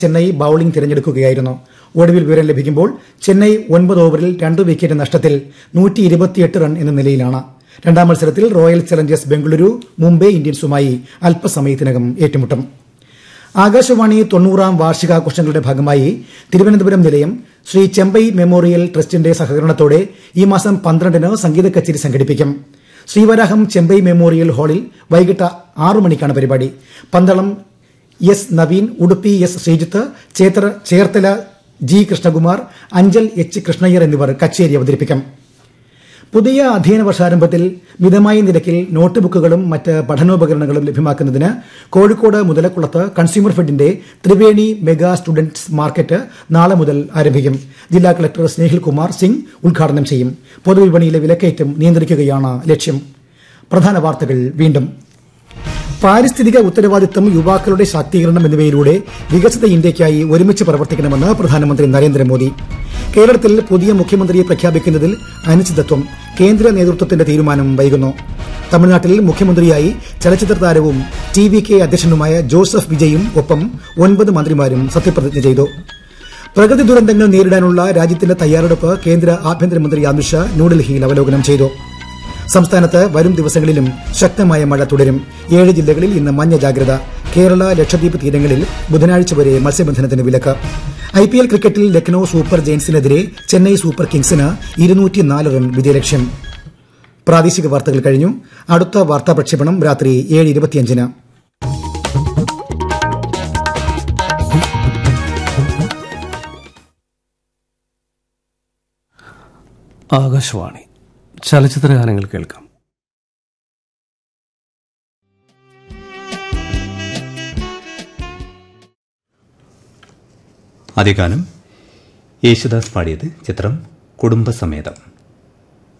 Chennai bowling തിരഞ്ഞെടുക്കുകയായിരുന്നു ഒടുവിൽ വിവരം ലഭിക്കുമ്പോൾ ചെന്നൈ ഒൻപത് ഓവറിൽ രണ്ട് വിക്കറ്റ് നഷ്ടത്തിൽ റൺ എന്ന നിലയിലാണ് രണ്ടാം മത്സരത്തിൽ റോയൽ ചലഞ്ചേഴ്സ് ബംഗളൂരു മുംബൈ ഇന്ത്യൻസുമായി അല്പസമയത്തിനകം ഏറ്റുമുട്ടും ആകാശവാണി തൊണ്ണൂറാം വാർഷികാഘോഷങ്ങളുടെ ഭാഗമായി തിരുവനന്തപുരം നിലയം ശ്രീ ചെമ്പൈ മെമ്മോറിയൽ ട്രസ്റ്റിന്റെ സഹകരണത്തോടെ ഈ മാസം പന്ത്രണ്ടിന് സംഗീത കച്ചേരി സംഘടിപ്പിക്കും ശ്രീവരാഹം ചെമ്പൈ മെമ്മോറിയൽ ഹാളിൽ വൈകിട്ട് ആറു മണിക്കാണ് പരിപാടി പന്തളം എസ് നവീൻ ഉടുപ്പി എസ് ശ്രീജിത്ത് ചേത്ര ചേർത്തല ജി കൃഷ്ണകുമാർ അഞ്ചൽ എച്ച് കൃഷ്ണയ്യർ എന്നിവർ കച്ചേരി അവതരിപ്പിക്കും പുതിയ അധ്യയന വർഷാരംഭത്തിൽ മിതമായ നിരക്കിൽ നോട്ട് ബുക്കുകളും മറ്റ് പഠനോപകരണങ്ങളും ലഭ്യമാക്കുന്നതിന് കോഴിക്കോട് മുതലക്കുളത്ത് കൺസ്യൂമർ ഫെഡിന്റെ ത്രിവേണി മെഗാ സ്റ്റുഡന്റ്സ് മാർക്കറ്റ് നാളെ മുതൽ ആരംഭിക്കും ജില്ലാ കളക്ടർ സ്നേഹിൽ കുമാർ സിംഗ് ഉദ്ഘാടനം ചെയ്യും പൊതുവിപണിയിലെ വിലക്കയറ്റം നിയന്ത്രിക്കുകയാണ് ലക്ഷ്യം പ്രധാന വാർത്തകൾ വീണ്ടും പാരിസ്ഥിതിക ഉത്തരവാദിത്തം യുവാക്കളുടെ ശാക്തീകരണം എന്നിവയിലൂടെ വികസിത ഇന്ത്യയ്ക്കായി ഒരുമിച്ച് പ്രവർത്തിക്കണമെന്ന് പ്രധാനമന്ത്രി നരേന്ദ്രമോദി കേരളത്തിൽ പുതിയ മുഖ്യമന്ത്രിയെ പ്രഖ്യാപിക്കുന്നതിൽ അനിശ്ചിതത്വം കേന്ദ്ര നേതൃത്വത്തിന്റെ തീരുമാനം വൈകുന്നു തമിഴ്നാട്ടിൽ മുഖ്യമന്ത്രിയായി ചലച്ചിത്ര താരവും ടി വി കെ അധ്യക്ഷനുമായ ജോസഫ് വിജയും ഒപ്പം ഒൻപത് മന്ത്രിമാരും സത്യപ്രതിജ്ഞ ചെയ്തു പ്രകൃതി ദുരന്തങ്ങൾ നേരിടാനുള്ള രാജ്യത്തിന്റെ തയ്യാറെടുപ്പ് കേന്ദ്ര ആഭ്യന്തരമന്ത്രി അമിത്ഷാ ന്യൂഡൽഹിയിൽ അവലോകനം ചെയ്തു സംസ്ഥാനത്ത് വരും ദിവസങ്ങളിലും ശക്തമായ മഴ തുടരും ഏഴ് ജില്ലകളിൽ ഇന്ന് മഞ്ഞ ജാഗ്രത കേരള ലക്ഷദ്വീപ് തീരങ്ങളിൽ ബുധനാഴ്ച വരെ മത്സ്യബന്ധനത്തിന് വിലക്ക് ഐ പി എൽ ക്രിക്കറ്റിൽ ലക്നൌ സൂപ്പർ ജയൻസിനെതിരെ ചെന്നൈ സൂപ്പർ കിങ്സിന് ഇരുന്നൂറ്റിനാല് റൺ വിജയലക്ഷ്യം പ്രാദേശിക വാർത്തകൾ കഴിഞ്ഞു അടുത്ത വാർത്താ പ്രക്ഷേപണം രാത്രി ഏഴ് ഇരുപത്തിയഞ്ചിന് ആകാശവാണി ചലച്ചിത്ര ഗാനങ്ങൾ കേൾക്കാം ആദ്യ ഗാനം യേശുദാസ് പാടിയത് ചിത്രം കുടുംബസമേതം